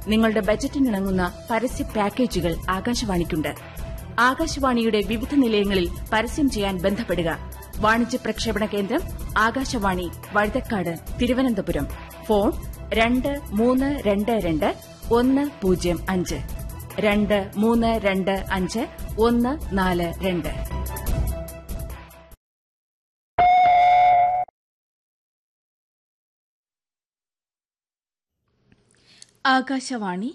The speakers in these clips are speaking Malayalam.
നിങ്ങളുടെ ബജറ്റിനിണങ്ങുന്ന പരസ്യ പാക്കേജുകൾ ആകാശവാണിക്കുണ്ട് ആകാശവാണിയുടെ വിവിധ നിലയങ്ങളിൽ പരസ്യം ചെയ്യാൻ ബന്ധപ്പെടുക വാണിജ്യ പ്രക്ഷേപണ കേന്ദ്രം ആകാശവാണി വഴുതക്കാട് തിരുവനന്തപുരം ഫോൺ രണ്ട് മൂന്ന് രണ്ട് രണ്ട് ഒന്ന് പൂജ്യം അഞ്ച് രണ്ട് മൂന്ന് രണ്ട് അഞ്ച് ഒന്ന് നാല് രണ്ട് ആകാശവാണി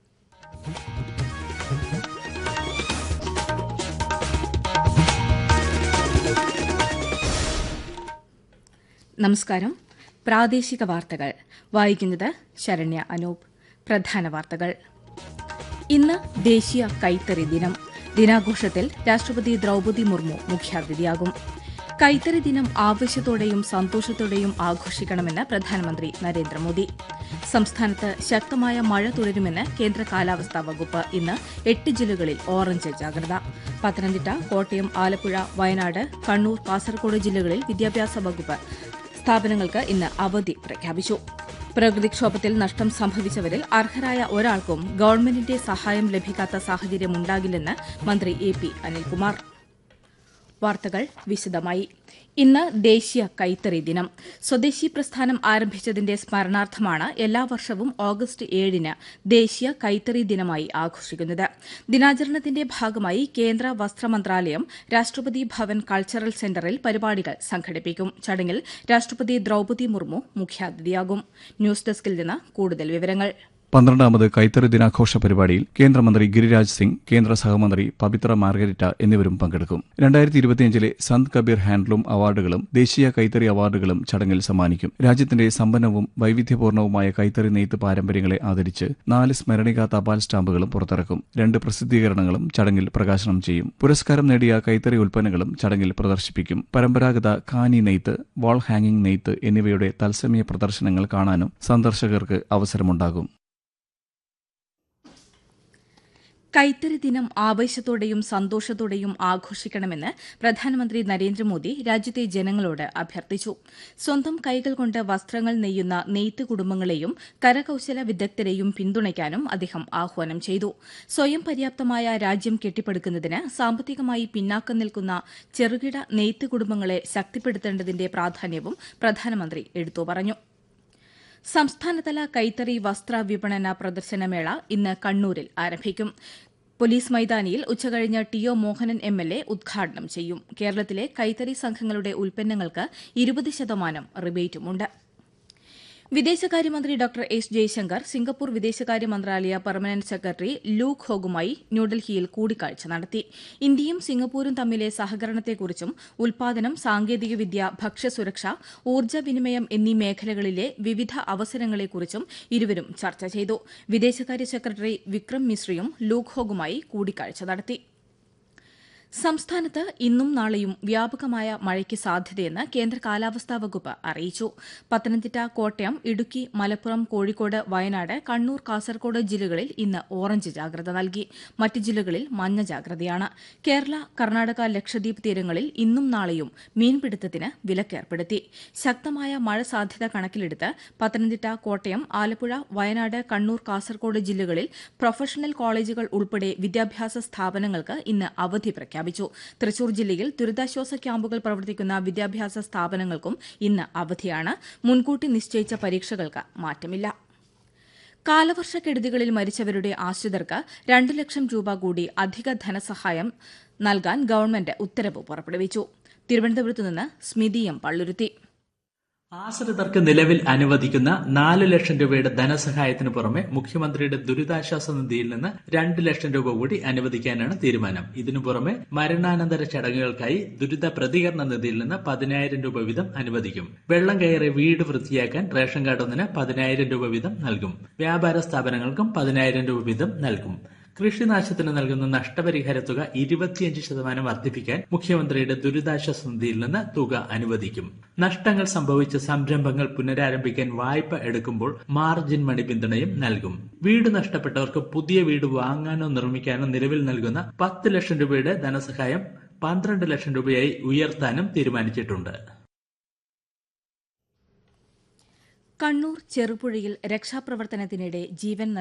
നമസ്കാരം പ്രാദേശിക വാർത്തകൾ വായിക്കുന്നത് ശരണ്യ അനൂപ് പ്രധാന വാർത്തകൾ ഇന്ന് ദേശീയ കൈത്തറി ദിനം ദിനാഘോഷത്തിൽ രാഷ്ട്രപതി ദ്രൌപദി മുർമു മുഖ്യാതിഥിയാകും കൈത്തറി ദിനം ആവേശത്തോടെയും സന്തോഷത്തോടെയും ആഘോഷിക്കണമെന്ന് പ്രധാനമന്ത്രി നരേന്ദ്രമോദി സംസ്ഥാനത്ത് ശക്തമായ മഴ തുടരുമെന്ന് കേന്ദ്ര കാലാവസ്ഥാ വകുപ്പ് ഇന്ന് എട്ട് ജില്ലകളിൽ ഓറഞ്ച് ജാഗ്രത പത്തനംതിട്ട കോട്ടയം ആലപ്പുഴ വയനാട് കണ്ണൂർ കാസർഗോഡ് ജില്ലകളിൽ വിദ്യാഭ്യാസ വകുപ്പ് സ്ഥാപനങ്ങൾക്ക് ഇന്ന് അവധി പ്രഖ്യാപിച്ചു പ്രകൃതിക്ഷോഭത്തിൽ നഷ്ടം സംഭവിച്ചവരിൽ അർഹരായ ഒരാൾക്കും ഗവൺമെന്റിന്റെ സഹായം ലഭിക്കാത്ത സാഹചര്യമുണ്ടാകില്ലെന്ന് മന്ത്രി എ പി അനിൽകുമാർ വാർത്തകൾ വിശദമായി ഇന്ന് ദേശീയ കൈത്തറി ദിനം സ്വദേശി പ്രസ്ഥാനം ആരംഭിച്ചതിന്റെ സ്മരണാർത്ഥമാണ് എല്ലാ വർഷവും ഓഗസ്റ്റ് ഏഴിന് ദേശീയ കൈത്തറി ദിനമായി ആഘോഷിക്കുന്നത് ദിനാചരണത്തിന്റെ ഭാഗമായി കേന്ദ്ര വസ്ത്രമന്ത്രാലയം രാഷ്ട്രപതി ഭവൻ കൾച്ചറൽ സെന്ററിൽ പരിപാടികൾ സംഘടിപ്പിക്കും ചടങ്ങിൽ രാഷ്ട്രപതി ദ്രൌപദി മുർമു മുഖ്യാതിഥിയാകും ന്യൂസ് ഡെസ്കിൽ നിന്ന് കൂടുതൽ വിവരങ്ങൾ പന്ത്രണ്ടാമത് കൈത്തറി ദിനാഘോഷ പരിപാടിയിൽ കേന്ദ്രമന്ത്രി ഗിരിരാജ് സിംഗ് കേന്ദ്ര സഹമന്ത്രി പവിത്ര മാർഗരിറ്റ എന്നിവരും പങ്കെടുക്കും രണ്ടായിരത്തി ഇരുപത്തിയഞ്ചിലെ സന്ത് കബീർ ഹാൻഡ്ലൂം അവാർഡുകളും ദേശീയ കൈത്തറി അവാർഡുകളും ചടങ്ങിൽ സമ്മാനിക്കും രാജ്യത്തിന്റെ സമ്പന്നവും വൈവിധ്യപൂർണവുമായ കൈത്തറി നെയ്ത്ത് പാരമ്പര്യങ്ങളെ ആദരിച്ച് നാല് സ്മരണിക തപാൽ സ്റ്റാമ്പുകളും പുറത്തിറക്കും രണ്ട് പ്രസിദ്ധീകരണങ്ങളും ചടങ്ങിൽ പ്രകാശനം ചെയ്യും പുരസ്കാരം നേടിയ കൈത്തറി ഉൽപ്പന്നങ്ങളും ചടങ്ങിൽ പ്രദർശിപ്പിക്കും പരമ്പരാഗത കാനി നെയ്ത്ത് വാൾ ഹാങ്ങിംഗ് നെയ്ത്ത് എന്നിവയുടെ തത്സമയ പ്രദർശനങ്ങൾ കാണാനും സന്ദർശകർക്ക് അവസരമുണ്ടാകും കൈത്തറി ദിനം ആവേശത്തോടെയും സന്തോഷത്തോടെയും ആഘോഷിക്കണമെന്ന് പ്രധാനമന്ത്രി നരേന്ദ്രമോദി രാജ്യത്തെ ജനങ്ങളോട് അഭ്യർത്ഥിച്ചു സ്വന്തം കൈകൾ കൊണ്ട് വസ്ത്രങ്ങൾ നെയ്യുന്ന നെയ്ത്ത് കുടുംബങ്ങളെയും കരകൌശല വിദഗ്ധരെയും പിന്തുണയ്ക്കാനും അദ്ദേഹം ആഹ്വാനം ചെയ്തു സ്വയം പര്യാപ്തമായ രാജ്യം കെട്ടിപ്പടുക്കുന്നതിന് സാമ്പത്തികമായി പിന്നാക്കം നിൽക്കുന്ന ചെറുകിട നെയ്ത്ത് കുടുംബങ്ങളെ ശക്തിപ്പെടുത്തേണ്ടതിന്റെ പ്രാധാന്യവും പ്രധാനമന്ത്രി എടുത്തു പറഞ്ഞു സംസ്ഥാനതല കൈത്തറി വസ്ത്ര വിപണന പ്രദർശനമേള ഇന്ന് കണ്ണൂരിൽ ആരംഭിക്കും പോലീസ് മൈതാനിയിൽ ഉച്ചകഴിഞ്ഞ് T O Mohanan M L A ഉദ്ഘാടനം ചെയ്യും കേരളത്തിലെ കൈത്തറി സംഘങ്ങളുടെ ഉൽപ്പന്നങ്ങൾക്ക് ഇരുപത് ശതമാനം റിബേറ്റുമുണ്ട് വിദേശകാര്യമന്ത്രി ഡോക്ടർ എസ് ജയശങ്കർ സിംഗപ്പൂർ വിദേശകാര്യ മന്ത്രാലയ പെർമനന്റ് സെക്രട്ടറി ലൂക്ക് ഹോഗുമായി ന്യൂഡൽഹിയിൽ കൂടിക്കാഴ്ച നടത്തി ഇന്ത്യയും സിംഗപ്പൂരും തമ്മിലെ സഹകരണത്തെക്കുറിച്ചും ഉൽപാദനം സാങ്കേതികവിദ്യ ഭക്ഷ്യസുരക്ഷ ഊർജ്ജ വിനിമയം എന്നീ മേഖലകളിലെ വിവിധ അവസരങ്ങളെക്കുറിച്ചും ഇരുവരും ചർച്ച ചെയ്തു വിദേശകാര്യ സെക്രട്ടറി വിക്രം മിശ്രയും ലൂക്ക് ഹോഗുമായി കൂടിക്കാഴ്ച നടത്തി സംസ്ഥാനത്ത് ഇന്നും നാളെയും വ്യാപകമായ മഴയ്ക്ക് സാധ്യതയെന്ന് കേന്ദ്ര കാലാവസ്ഥാ വകുപ്പ് അറിയിച്ചു പത്തനംതിട്ട കോട്ടയം ഇടുക്കി മലപ്പുറം കോഴിക്കോട് വയനാട് കണ്ണൂർ കാസർകോട് ജില്ലകളിൽ ഇന്ന് ഓറഞ്ച് ജാഗ്രത നൽകി മറ്റ് ജില്ലകളിൽ മഞ്ഞ ജാഗ്രതയാണ് കേരള കർണാടക ലക്ഷദ്വീപ് തീരങ്ങളിൽ ഇന്നും നാളെയും മീൻപിടുത്തത്തിന് വിലക്കേർപ്പെടുത്തി ശക്തമായ മഴ സാധ്യത കണക്കിലെടുത്ത് പത്തനംതിട്ട കോട്ടയം ആലപ്പുഴ വയനാട് കണ്ണൂർ കാസർകോട് ജില്ലകളിൽ പ്രൊഫഷണൽ കോളേജുകൾ ഉൾപ്പെടെ വിദ്യാഭ്യാസ സ്ഥാപനങ്ങൾക്ക് ഇന്ന് അവധി പ്രഖ്യാപിച്ചു പ്രഖ്യാപിച്ചു തൃശൂർ ജില്ലയിൽ ദുരിതാശ്വാസ ക്യാമ്പുകൾ പ്രവർത്തിക്കുന്ന വിദ്യാഭ്യാസ സ്ഥാപനങ്ങൾക്കും ഇന്ന് അവധിയാണ് മുൻകൂട്ടി നിശ്ചയിച്ച പരീക്ഷകൾക്ക് മാറ്റമില്ല കാലവർഷക്കെടുതികളിൽ മരിച്ചവരുടെ ആശ്രിതർക്ക് രണ്ട് ലക്ഷം രൂപ കൂടി അധിക ധനസഹായം നൽകാൻ ഗവൺമെന്റ് ഉത്തരവ് പുറപ്പെടുവിച്ചു തിരുവനന്തപുരത്ത് നിന്ന് സ്മിതി എം പള്ളുരുത്തി ആശ്രിതർക്ക് നിലവിൽ അനുവദിക്കുന്ന നാല് ലക്ഷം രൂപയുടെ ധനസഹായത്തിന് പുറമെ മുഖ്യമന്ത്രിയുടെ ദുരിതാശ്വാസ നിധിയിൽ നിന്ന് രണ്ട് ലക്ഷം രൂപ കൂടി അനുവദിക്കാനാണ് തീരുമാനം ഇതിനു പുറമെ മരണാനന്തര ചടങ്ങുകൾക്കായി ദുരിത പ്രതികരണ നിധിയിൽ നിന്ന് പതിനായിരം രൂപ വീതം അനുവദിക്കും വെള്ളം കയറി വീട് വൃത്തിയാക്കാൻ റേഷൻ കാർഡ് ഒന്നിന് പതിനായിരം രൂപ വീതം നൽകും വ്യാപാര സ്ഥാപനങ്ങൾക്കും പതിനായിരം രൂപ വീതം നൽകും കൃഷിനാശത്തിന് നൽകുന്ന നഷ്ടപരിഹാര തുക ഇരുപത്തിയഞ്ച് ശതമാനം വർദ്ധിപ്പിക്കാൻ മുഖ്യമന്ത്രിയുടെ ദുരിതാശ്വാസ നിധിയിൽ നിന്ന് തുക അനുവദിക്കും നഷ്ടങ്ങൾ സംഭവിച്ച സംരംഭങ്ങൾ പുനരാരംഭിക്കാൻ വായ്പ എടുക്കുമ്പോൾ മാർജിൻ മണി പിന്തുണയും നൽകും വീട് നഷ്ടപ്പെട്ടവർക്ക് പുതിയ വീട് വാങ്ങാനോ നിർമ്മിക്കാനോ നിലവിൽ നൽകുന്ന പത്ത് ലക്ഷം രൂപയുടെ ധനസഹായം പന്ത്രണ്ട് ലക്ഷം രൂപയായി ഉയർത്താനും തീരുമാനിച്ചിട്ടുണ്ട് കണ്ണൂർ ചെറുപുഴയിൽ രക്ഷാപ്രവർത്തനത്തിനിടെ ജീവൻ